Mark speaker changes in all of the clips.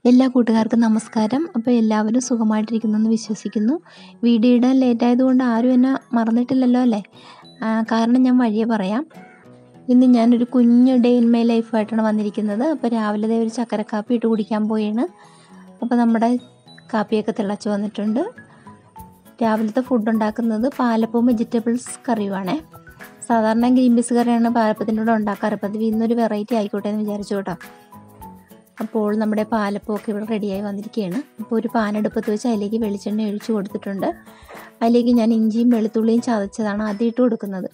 Speaker 1: എല്ലാ കൂട്ടുകാർക്കും നമസ്കാരം അപ്പോൾ എല്ലാവരും സുഖമായിട്ടിരിക്കുന്നു എന്ന് വിശ്വസിക്കുന്നു വീഡിയോ ഇടാൻ ലേറ്റ് ആയതുകൊണ്ട് ആരും എന്നെ മറന്നിട്ടില്ലല്ലോ അല്ലേ ആ, കാരണം ഞാൻ വഴിയെ പറയാം ഇന്ന് ഞാനൊരു കുഞ്ഞു ഡേ ഇൻ മൈ ലൈഫായിട്ടാണ് വന്നിരിക്കുന്നത് അപ്പോൾ രാവിലെ ദേ ഒരു ചക്കരക്കാപ്പി ഇട്ട് കുടിക്കാൻ പോയാണ് അപ്പോൾ നമ്മുടെ കാപ്പിയൊക്കെ തിളച്ച് വന്നിട്ടുണ്ട് രാവിലത്തെ ഫുഡ് ഉണ്ടാക്കുന്നത് പാലപ്പവും വെജിറ്റബിൾസ് കറിയുമാണേ സാധാരണ ഗ്രീൻ പീസ് കറിയാണ് പാലപ്പത്തിൻ്റെ കൂടെ ഉണ്ടാക്കാറ് പതിവ് ഇന്നൊരു വെറൈറ്റി ആയിക്കോട്ടെ എന്ന് വിചാരിച്ചു കേട്ടോ അപ്പോൾ നമ്മുടെ പാലപ്പമൊക്കെ ഇവിടെ റെഡിയായി വന്നിരിക്കുകയാണ് അപ്പോൾ ഒരു പാനെടുപ്പത്ത് വെച്ച് അതിലേക്ക് വെളിച്ചെണ്ണ ഒഴിച്ചു കൊടുത്തിട്ടുണ്ട് അതിലേക്ക് ഞാൻ ഇഞ്ചിയും വെളുത്തുള്ളിയും ചതച്ചതാണ് ആദ്യം ഇട്ട് കൊടുക്കുന്നത്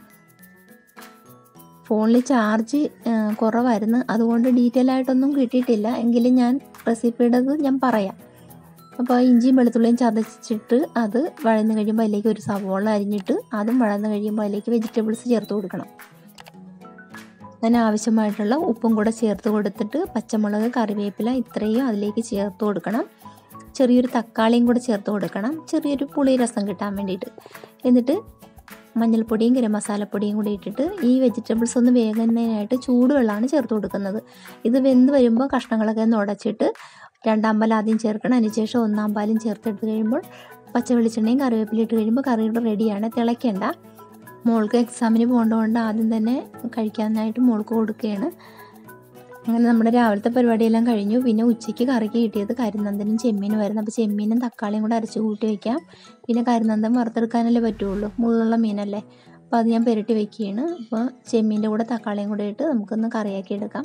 Speaker 1: ഫോണിൽ ചാർജ് കുറവായിരുന്നു അതുകൊണ്ട് ഡീറ്റെയിൽ ആയിട്ടൊന്നും കിട്ടിയിട്ടില്ല എങ്കിലും ഞാൻ റെസിപ്പിയുടേത് ഞാൻ പറയാം അപ്പോൾ ഇഞ്ചിയും വെളുത്തുള്ളിയും ചതച്ചിട്ട് അത് വഴന്ന് കഴിയുമ്പോൾ അതിലേക്ക് ഒരു സവോള അരിഞ്ഞിട്ട് അതും വഴന്ന് കഴിയുമ്പോൾ അതിലേക്ക് വെജിറ്റബിൾസ് ചേർത്ത് കൊടുക്കണം അതിന് ആവശ്യമായിട്ടുള്ള ഉപ്പും കൂടെ ചേർത്ത് കൊടുത്തിട്ട് പച്ചമുളക് കറിവേപ്പില ഇത്രയും അതിലേക്ക് ചേർത്ത് കൊടുക്കണം ചെറിയൊരു തക്കാളിയും കൂടെ ചേർത്ത് കൊടുക്കണം ചെറിയൊരു പുളി രസം കിട്ടാൻ വേണ്ടിയിട്ട് എന്നിട്ട് മഞ്ഞൾപ്പൊടിയും ഗരം മസാലപ്പൊടിയും കൂടി ഇട്ടിട്ട് ഈ വെജിറ്റബിൾസ് ഒന്ന് വേകുന്നതിനായിട്ട് ചൂടുവെള്ളമാണ് ചേർത്ത് കൊടുക്കുന്നത് ഇത് വെന്ത് വരുമ്പോൾ കഷ്ണങ്ങളൊക്കെ ഒന്ന് ഉടച്ചിട്ട് രണ്ടാം പാൽ ആദ്യം ചേർക്കണം അതിനുശേഷം ഒന്നാം പാലും ചേർത്തെടുത്ത് കഴിയുമ്പോൾ പച്ച വെളിച്ചെണ്ണയും കറിവേപ്പില ഇട്ട് കഴിയുമ്പോൾ കറിയുടെ റെഡിയാണ് തിളയ്ക്കേണ്ട മോൾക്ക് എക്സാമിന് പോകേണ്ടതുകൊണ്ട് ആദ്യം തന്നെ കഴിക്കാനായിട്ട് മോൾക്ക് കൊടുക്കുകയാണ് അങ്ങനെ നമ്മുടെ രാവിലത്തെ പരിപാടിയെല്ലാം കഴിഞ്ഞു പിന്നെ ഉച്ചയ്ക്ക് കറിക്ക് കിട്ടിയത് കരിനന്തനും ചെമ്മീനും വരുന്നു അപ്പോൾ ചെമ്മീനും തക്കാളിയും കൂടെ അരച്ച് കൂട്ടി വയ്ക്കാം പിന്നെ കരിനന്തം വറുത്തെടുക്കാനല്ലേ പറ്റുള്ളൂ മുള്ളുള്ള മീനല്ലേ അപ്പോൾ അത് ഞാൻ പുരട്ടി വെക്കുകയാണ് അപ്പോൾ ചെമ്മീൻ്റെ കൂടെ തക്കാളിയും കൂടെ ഇട്ട് നമുക്കൊന്ന് കറിയാക്കി എടുക്കാം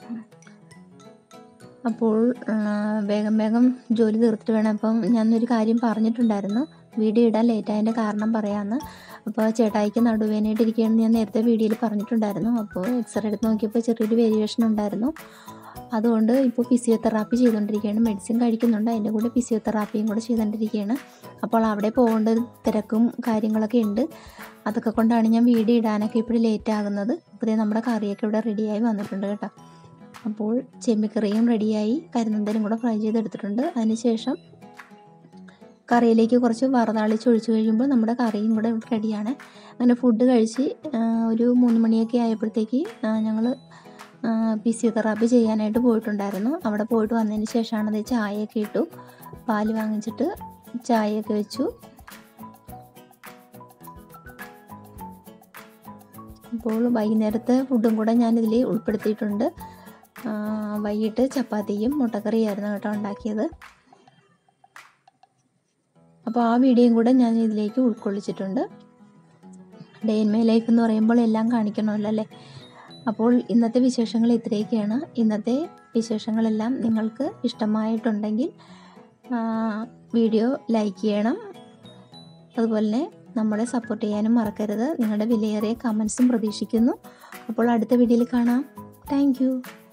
Speaker 1: അപ്പോൾ ആ, വേഗം വേഗം ജോലി തീർത്തിട്ട് വേണം അപ്പം ഞാനൊരു കാര്യം പറഞ്ഞിട്ടുണ്ടായിരുന്നു വീഡിയോ ഇടാൻ ലേറ്റായതിൻ്റെ കാരണം പറയാമെന്ന് അപ്പോൾ ചേട്ടായിക്ക് നടുവേനായിട്ടിരിക്കുകയാണെന്ന് ഞാൻ നേരത്തെ വീഡിയോയിൽ പറഞ്ഞിട്ടുണ്ടായിരുന്നു അപ്പോൾ എക്സ്റേ എടുത്ത് നോക്കിയപ്പോൾ ചെറിയൊരു വേരിയേഷൻ ഉണ്ടായിരുന്നു അതുകൊണ്ട് ഇപ്പോൾ ഫിസിയോതെറാപ്പി ചെയ്തുകൊണ്ടിരിക്കുകയാണ് മെഡിസിൻ കഴിക്കുന്നുണ്ട് അതിൻ്റെ കൂടെ ഫിസിയോതെറാപ്പിയും കൂടെ ചെയ്തുകൊണ്ടിരിക്കുകയാണ് അപ്പോൾ അവിടെ പോകേണ്ട ഒരു തിരക്കും കാര്യങ്ങളൊക്കെ ഉണ്ട് അതൊക്കെ കൊണ്ടാണ് ഞാൻ വീഡിയോ ഇടാനൊക്കെ ഇപ്പോൾ ലേറ്റ് ആകുന്നത് അപ്പോൾ ദേ നമ്മുടെ കറിയൊക്കെ ഇവിടെ റെഡിയായി വന്നിട്ടുണ്ട് കേട്ടോ അപ്പോൾ ചെമ്മിക്കറിയും റെഡിയായി കരിനന്തനും കൂടെ ഫ്രൈ ചെയ്തെടുത്തിട്ടുണ്ട് അതിനുശേഷം കറിയിലേക്ക് കുറച്ച് വറുതാളിച്ച് ഒഴിച്ച് കഴിയുമ്പോൾ നമ്മുടെ കറിയും കൂടെ റെഡിയാണ് അങ്ങനെ ഫുഡ് കഴിച്ച് ആ, ഒരു മൂന്ന് മണിയൊക്കെ ആയപ്പോഴത്തേക്ക് ഞങ്ങൾ ഫിസിയോതെറാപ്പി ചെയ്യാനായിട്ട് പോയിട്ടുണ്ടായിരുന്നു അവിടെ പോയിട്ട് വന്നതിന് ശേഷമാണ് അത് ചായയൊക്കെ ഇട്ടു പാല് വാങ്ങിച്ചിട്ട് ചായയൊക്കെ വെച്ചു അപ്പോൾ വൈകുന്നേരത്തെ ഫുഡും കൂടെ ഞാനിതിൽ ഉൾപ്പെടുത്തിയിട്ടുണ്ട് ആ, വൈകിട്ട് ചപ്പാത്തിയും മുട്ടക്കറിയായിരുന്നു കേട്ടോ ഉണ്ടാക്കിയത് അപ്പോൾ ആ വീഡിയോയും കൂടെ ഞാൻ ഇതിലേക്ക് ഉൾക്കൊള്ളിച്ചിട്ടുണ്ട് ഡേ ഇൻ മൈ ലൈഫ് എന്ന് പറയുമ്പോൾ എല്ലാം കാണിക്കണമല്ലോ അല്ലേ അപ്പോൾ ഇന്നത്തെ വിശേഷങ്ങൾ ഇത്രയൊക്കെയാണ് ഇന്നത്തെ വിശേഷങ്ങളെല്ലാം നിങ്ങൾക്ക് ഇഷ്ടമായിട്ടുണ്ടെങ്കിൽ ആ, വീഡിയോ ലൈക്ക് ചെയ്യണം അതുപോലെ തന്നെ നമ്മളെ സപ്പോർട്ട് ചെയ്യാനും മറക്കരുത് നിങ്ങളുടെ വിലയേറിയ കമൻസും പ്രതീക്ഷിക്കുന്നു അപ്പോൾ അടുത്ത വീഡിയോയിൽ കാണാം താങ്ക്